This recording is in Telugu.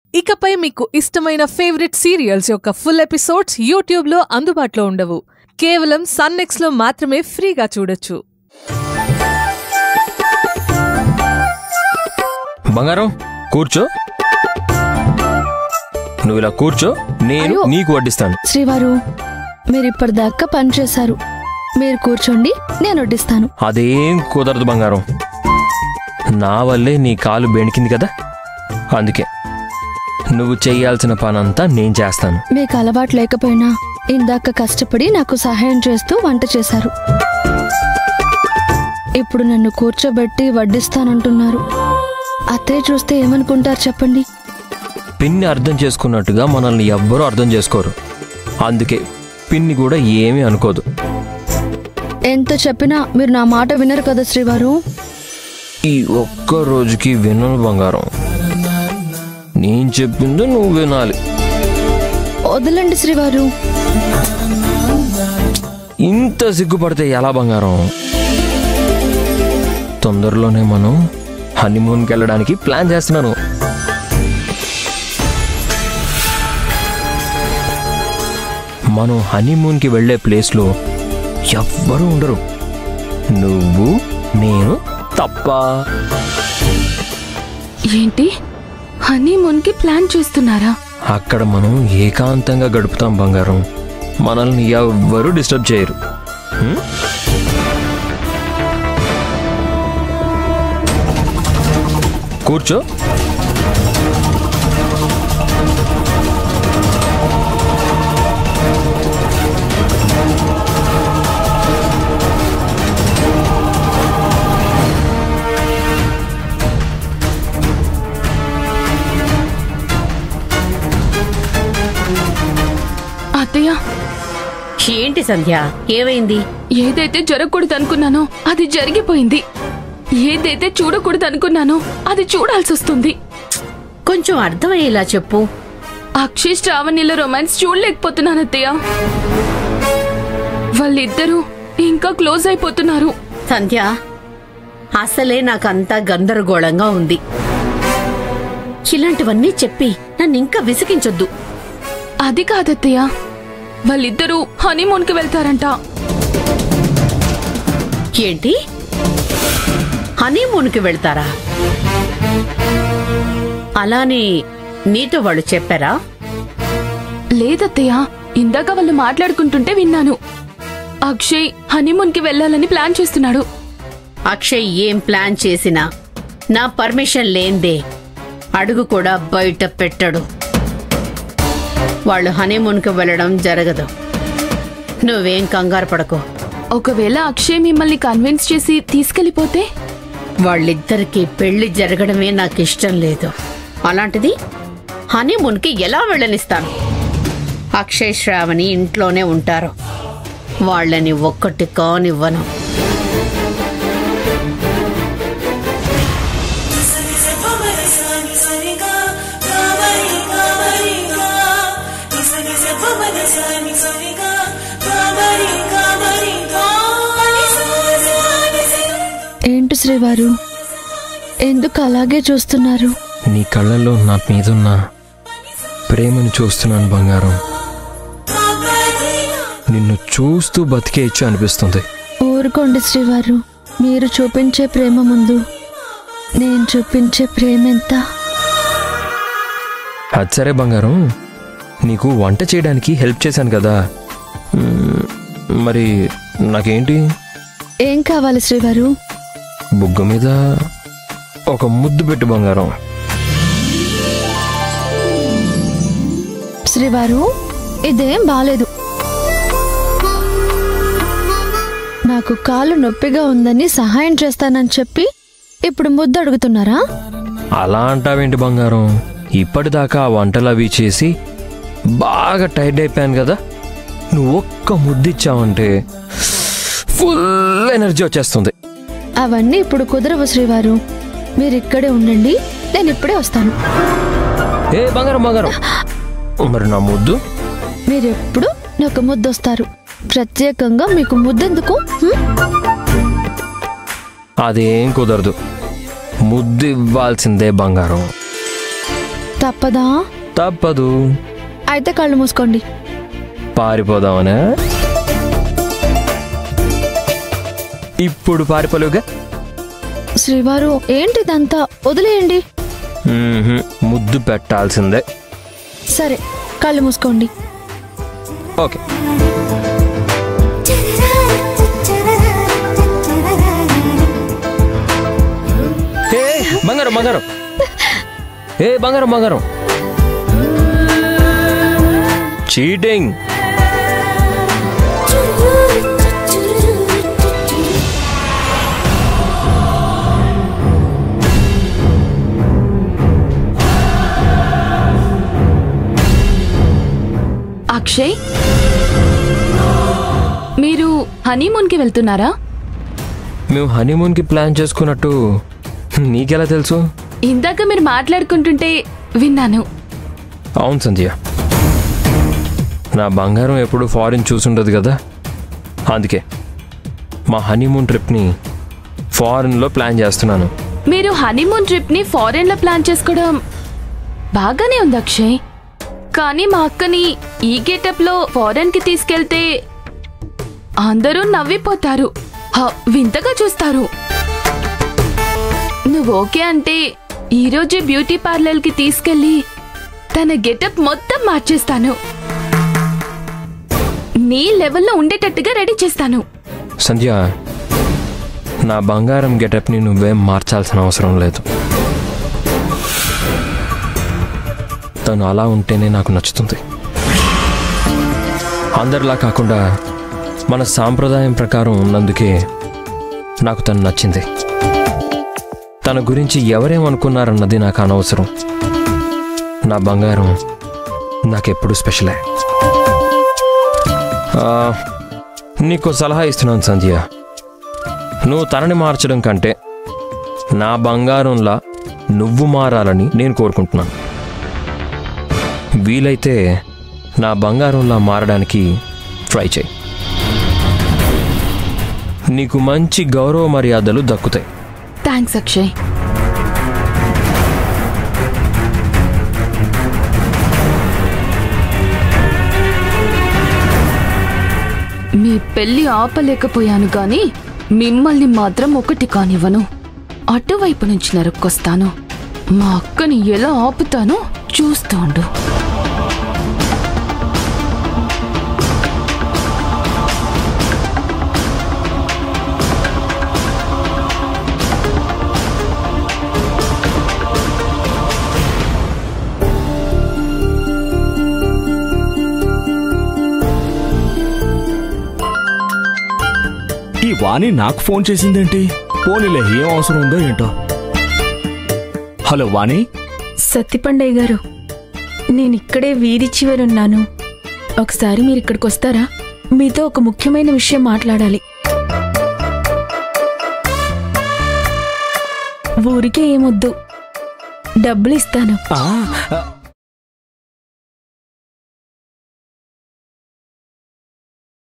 ఇకపై మీకు ఇష్టమైన ఫేవరెట్ సీరియల్స్ యొక్క ఫుల్ ఎపిసోడ్స్ యూట్యూబ్లో అందుబాటులో ఉండవు కేవలం సన్నెక్స్లో మాత్రమే ఫ్రీగా చూడొచ్చు బంగారం కూర్చో నువ్వు ఇలా కూర్చో నేను అయ్యో. నీకు వడ్డిస్తాను శ్రీవారు మీరు ఇప్పటిదాకా పని చేశారు మీరు కూర్చోండి నేను వడ్డిస్తాను అదేం కుదరదు బంగారం నా వల్లే నీ కాలు బెణికింది కదా అందుకే నువ్వు చేయాల్సిన పనంతా నేను చేస్తాను మీకు అలవాటు లేకపోయినా ఇందాక కష్టపడి నాకు సహాయం చేస్తూ వంట చేశారు ఇప్పుడు నన్ను కూర్చోబెట్టి వడ్డిస్తానంటున్నారు అత్తయ్య చూస్తే ఏమనుకుంటారు చెప్పండి పిన్ని అర్థం చేసుకున్నట్టుగా మనల్ని ఎవ్వరూ అర్థం చేసుకోరు అందుకే పిన్ని కూడా ఏమీ అనుకోదు ఎంత చెప్పినా మీరు నా మాట వినరు కదా శ్రీవారు ఈ ఒక్క రోజుకి వినను బంగారం నేను చెప్పింది నువ్వు వినాలి వదలండి శ్రీవారు ఇంత సిగ్గుపడితే ఎలా బంగారం తొందరలోనే మనం హనీమూన్కి వెళ్ళడానికి ప్లాన్ చేస్తున్నాను మనం హనీమూన్కి వెళ్ళే ప్లేస్లో ఎవ్వరూ ఉండరు నువ్వు నేను తప్ప ఏంటి హనీమూన్కి ప్లాన్ చేస్తున్నారా అక్కడ మనం ఏకాంతంగా గడుపుతాం బంగారం మనల్ని ఎవ్వరూ డిస్టర్బ్ చేయరు హ్మ్? కూర్చో అత్తయ్య ఏంటి సంధ్య ఏమైంది ఏదైతే జరగకూడదు అనుకున్నానో అది జరిగిపోయింది ఏదైతే చూడకూడదు అనుకున్నానో అది చూడాల్సి వస్తుంది కొంచెం అర్థమయ్యేలా చెప్పు అక్షయ్ శ్రావణిల రొమాన్స్ చూడలేకపోతున్నాను అత్తయ్య వాళ్ళిద్దరూ ఇంకా క్లోజ్ అయిపోతున్నారు సంధ్య అసలే నాకంతా గందరగోళంగా ఉంది ఇలాంటివన్నీ చెప్పి నన్ను ఇంకా విసిగించొద్దు అది కాదత్తయ్య వాళ్ళిద్దరూ హనీమూన్కి వెళ్తారంట ఏంటి హనీమూన్కి వెళ్తారా అలానే నీతో వాళ్ళు చెప్పారా లేదత్తయ్య ఇందాక వాళ్ళు మాట్లాడుకుంటుంటే విన్నాను అక్షయ్ హనీమూన్కి వెళ్ళాలని ప్లాన్ చేస్తున్నాడు అక్షయ్ ఏం ప్లాన్ చేసినా నా పర్మిషన్ లేందే అడుగు కూడా బయట పెట్టడు వాళ్ళు హనీమూన్కి వెళ్ళడం జరగదు నువ్వేం కంగారు పడకు ఒకవేళ అక్షయ్ మిమ్మల్ని కన్విన్స్ చేసి తీసుకెళ్లిపోతే వాళ్ళిద్దరికీ పెళ్లి జరగడమే నాకు ఇష్టం లేదు అలాంటిది హనీమూన్కి ఎలా వెళ్ళనిస్తాను అక్షయ్ శ్రావణి ఇంట్లోనే ఉంటారు వాళ్ళని ఒక్కటి కానివ్వను ఏంటి శ్రీవారు ఎందుకు అలాగే చూస్తున్నారు నీ కళ్ళల్లో నా మీదున్న ప్రేమను చూస్తున్నాను బంగారం నిన్ను చూస్తూ బతికేయచ్చు అనిపిస్తుంది ఊరుకోండి శ్రీవారు మీరు చూపించే ప్రేమ ముందు నేను చూపించే ప్రేమ ఎంత అది సరే బంగారం నీకు వంట చేయడానికి హెల్ప్ చేశాను కదా మ్మ్, మరి నాకేంటి ఏం కావాలి శ్రీవారు బుగ్గ మీద ఒక ముద్దు పెట్టు బంగారం శ్రీవారు ఇదేం బాలేదు నాకు కాలు నొప్పిగా ఉందని సహాయం చేస్తానని చెప్పి ఇప్పుడు ముద్దు అడుగుతున్నారా అలా అంటావేంటి బంగారం ఇప్పటిదాకా ఆ వంటలు అవి చేసి బాగా టైర్డ్ అయిపోయాను కదా నువ్వు ఒక్క ముద్దిచ్చావంటే ఫుల్ ఎనర్జీ వచ్చేస్తుంది అవన్నీ ఇప్పుడు కుదరవు శ్రీవారు మీరు ఇక్కడే ఉండండి నేను ఇప్పుడే వస్తాను ఏ బంగారం బంగారం మరి నా ముద్దు మీరెప్పుడు నాకు ముద్దు వస్తారు ప్రత్యేకంగా మీకు ముద్దెందుకు హ్మ్? అదేం కుదరదు ముద్దు ఇవ్వాల్సిందే బంగారం తప్పదా తప్పదు అయితే కళ్ళు మూసుకోండి పారిపోదామనా ఇప్పుడు పారిపోలేవుగా శ్రీవారు ఏంటిదంతా వదిలేయండి మ్మ్హ్మ్. ముద్దు పెట్టాల్సిందే సరే కళ్ళు మూసుకోండి ఓకే ఏ బంగారం బంగారం ఏ బంగారం బంగారం చీటింగ్ అక్షయ్ మీరు హనీమూన్కి వెళ్తున్నారా మేము హనీమూన్కి ప్లాన్ చేసుకున్నట్టు నీకెలా తెలుసు ఇందాక మీరు మాట్లాడుకుంటుంటే విన్నాను అవును సంధ్య నా బంగారం ఎప్పుడు ఫారిన్ చూసుండదు కదా అందుకే మా హనీమూన్ ట్రిప్ని ఫారిన్లో ప్లాన్ చేస్తున్నాను మీరు హనీమూన్ ట్రిప్ ని ఫారెన్ లో ప్లాన్ చేసుకోవడం బాగానే ఉంది అక్షయ్ కానీ మా అక్కని ఈ గెటప్ లో ఫారెన్ కి తీసుకెళ్తే అందరూ నవ్విపోతారు హ, వింతగా చూస్తారు నువ్వు ఓకే అంటే ఈ రోజే బ్యూటీ పార్లర్ కి తీసుకెళ్లి తన గెటప్ మొత్తం మార్చేస్తాను నీ లెవెల్లో ఉండేటట్టుగా రెడీ చేస్తాను సంధ్య నా బంగారం గెటప్ని నువ్వేం మార్చాల్సిన అవసరం లేదు తను అలా ఉంటేనే నాకు నచ్చుతుంది అందరిలా కాకుండా మన సాంప్రదాయం ప్రకారం ఉన్నందుకే నాకు తను నచ్చింది తన గురించి ఎవరేమనుకున్నారన్నది నాకు అనవసరం నా బంగారం నాకెప్పుడు స్పెషలే ఆ, నీకు సలహా ఇస్తున్నాను సంధ్య నువ్వు తనని మార్చడం కంటే నా బంగారంలా నువ్వు మారాలని నేను కోరుకుంటున్నాను వీలైతే నా బంగారంలా మారడానికి ట్రై చేయి నీకు మంచి గౌరవ మర్యాదలు దక్కుతాయి థ్యాంక్స్ అక్షయ్ మీ పెళ్లి ఆపలేకపోయాను గాని మిమ్మల్ని మాత్రం ఒకటి కానివ్వను అటువైపు నుంచి నరుక్కొస్తాను మా అక్కని ఎలా ఆపుతానో చూస్తూ ఉండు ఈ వాణి నాకు ఫోన్ చేసిందేంటి పోనీలే ఏం అవసరం ఉందో ఏంటో హలో వాణి సత్తిపండయ్య గారు నేను ఇక్కడే వీధి చివరున్నాను ఒకసారి మీరు ఇక్కడికి వస్తారా మీతో ఒక ముఖ్యమైన విషయం మాట్లాడాలి ఊరికే ఏమొద్దు డబ్బులు ఇస్తాను ఆ, ఆ,